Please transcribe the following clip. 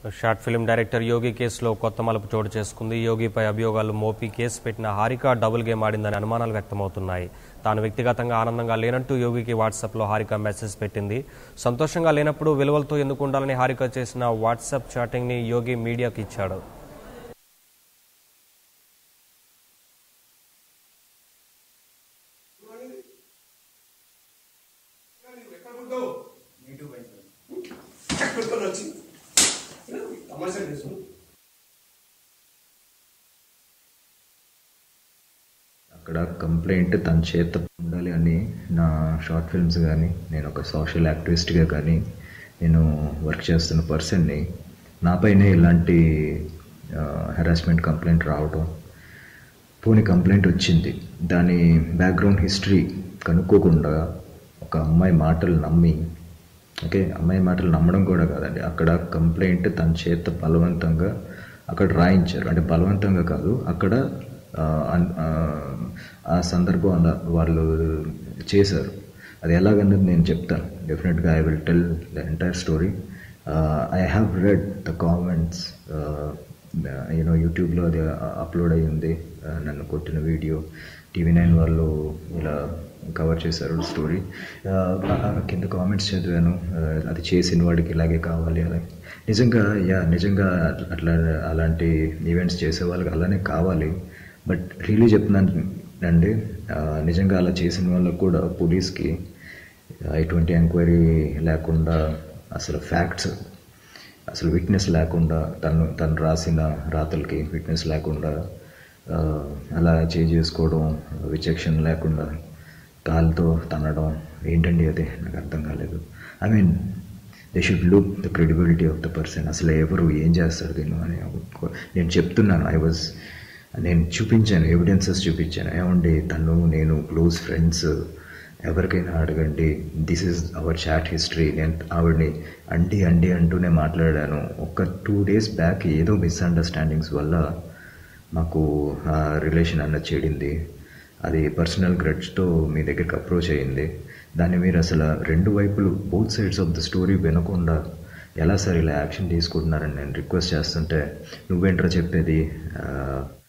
short film director యోగి కేసులో కొత్త మలుపు చోటు చేసుకుంది యోగిపై అభియోగాలు మోపి కేసు పెట్టిన హారిక డబుల్ గేమ్ ఆడిందని అనుమానాలు వ్యక్తమవుతున్నాయి తాను వ్యక్తిగతంగా ఆనందంగా లేనంటూ యోగికి వాట్సాప్లో హారిక మెసేజ్ పెట్టింది సంతోషంగా లేనప్పుడు విలువలతో ఎందుకు ఉండాలని హారిక చేసిన వాట్సాప్ చాటింగ్ని యోగి మీడియాకి ఇచ్చాడు అక్కడ కంప్లైంట్ తన చేత ఉండాలి అని నా షార్ట్ ఫిల్మ్స్ కానీ నేను ఒక సోషల్ యాక్టివిస్ట్గా కానీ నేను వర్క్ చేస్తున్న పర్సన్ని నాపైనే ఇలాంటి హెరాస్మెంట్ కంప్లైంట్ రావడం పోనీ కంప్లైంట్ వచ్చింది దాని బ్యాక్గ్రౌండ్ హిస్టరీ కనుక్కోకుండా ఒక అమ్మాయి మాటలు నమ్మి ఓకే అమ్మాయి మాటలు నమ్మడం కూడా కాదండి అక్కడ కంప్లైంట్ తన చేత బలవంతంగా అక్కడ రాయించారు అంటే బలవంతంగా కాదు అక్కడ ఆ, అన్- ఆ, ఆ సందర్భం అలా వాళ్ళు చేశారు అది ఎలాగన్నది నేను చెప్తాను డెఫినెట్గా I will tell the entire story I have read the comments you know యూట్యూబ్లో అది అప్లోడ్ అయ్యి ఉంది ఆ, నన్ను కొట్టిన వీడియో టీవీ నైన్ వాళ్ళు ఇలా కవర్ చేశారు స్టోరీ కింద కామెంట్స్ చదివాను ఆ, అది చేసిన వాడికి ఇలాగే కావాలి అలా నిజంగా యా నిజంగా అట్లా అలాంటి ఈవెంట్స్ చేసే వాళ్ళకి అలానే కావాలి బట్ రియలీ చెప్తున్నాను అండి ఆ, నిజంగా అలా చేసిన వాళ్ళకు కూడా పోలీస్కి ఎటువంటి ఎంక్వైరీ లేకుండా అసలు ఫ్యాక్ట్స్ అసలు విట్నెస్ లేకుండా తను తను రాసిన రాతలకి విట్నెస్ లేకుండా ఆ, అలా చేంజ్ చేసుకోవడం విచక్షణ లేకుండా కాలుతో తనడం ఏంటండి అదే నాకు అర్థం కాలేదు I mean they should look the credibility of the person అసలు ఎవరు ఏం చేస్తారు దీన్ని అని ఒక- నేను చెప్తున్నాను ఐ వాజ్ నేను చూపించాను ఎవిడెన్సెస్ చూపించాను ఏమండి తను నేను క్లోజ్ ఫ్రెండ్స్ ఎవరికైనా అడగండి this is our chat history నేను ఆవిడని అండి అండి అంటూనే మాట్లాడాను ఒక టూ డేస్ బ్యాక్ ఏదో మిస్అండర్స్టాండింగ్స్ వల్ల మాకు ఆ రిలేషన్ అన్నది చెడింది అది పర్సనల్ గ్రడ్జ్తో మీ దగ్గరికి అప్రోచ్ అయ్యింది దాన్ని మీరు అసలు రెండు వైపులు both sides of the story వినకుండా ఎలా సార్ ఇలా యాక్షన్ తీసుకుంటున్నారని నేను రిక్వెస్ట్ చేస్తుంటే నువ్వేంట్రా చెప్పేది ఆ,